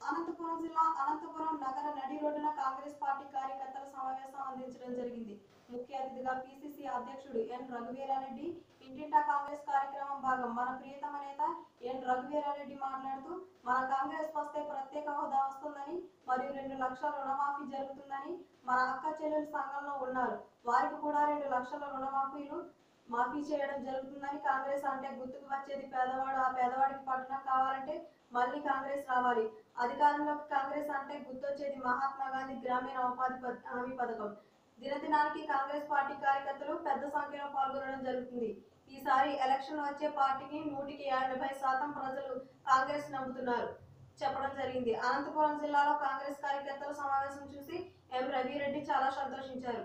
అనంతపురం జిల్లా అనంతపురం నగర నడి రోడ్డున కాంగ్రెస్ పార్టీ కార్యకర్తల సమావేశం అందించడం జరిగింది ముఖ్య అతిథిగా పిసిసి అధ్యక్షుడు ఎన్ రఘువీరారెడ్డి ఇంటింటా కాంగ్రెస్ కార్యక్రమం భాగం మన ప్రియతమ నేత ఎన్ రఘువీరారెడ్డి మాట్లాడుతూ మన కాంగ్రెస్ వస్తే ప్రత్యేక హోదా వస్తుందని మరియు రెండు లక్షల రుణమాఫీ జరుగుతుందని మన అక్క చెల్లెలు సంఘంలో ఉన్నారు వారికి కూడా రెండు లక్షల రుణమాఫీలు మాఫీ చేయడం జరుగుతుందని కాంగ్రెస్ అంటే గుర్తుకు వచ్చేది పేదవాడు ఆ పేదవాడికి పట్టణం కావాలంటే మళ్ళీ కాంగ్రెస్ రావాలి అధికారంలోకి కాంగ్రెస్ అంటే గుర్తొచ్చేది మహాత్మా గాంధీ గ్రామీణ ఉపాధి పథ- హామీ పథకం దినదినానికి కాంగ్రెస్ పార్టీ కార్యకర్తలు పెద్ద సంఖ్యలో పాల్గొనడం జరుగుతుంది ఈసారి ఎలక్షన్ వచ్చే పార్టీకి నూటికి ఎనభై శాతం ప్రజలు కాంగ్రెస్ నమ్ముతున్నారు చెప్పడం జరిగింది అనంతపురం జిల్లాలో కాంగ్రెస్ కార్యకర్తల సమావేశం చూసి ఎం రవిరెడ్డి చాలా సంతోషించారు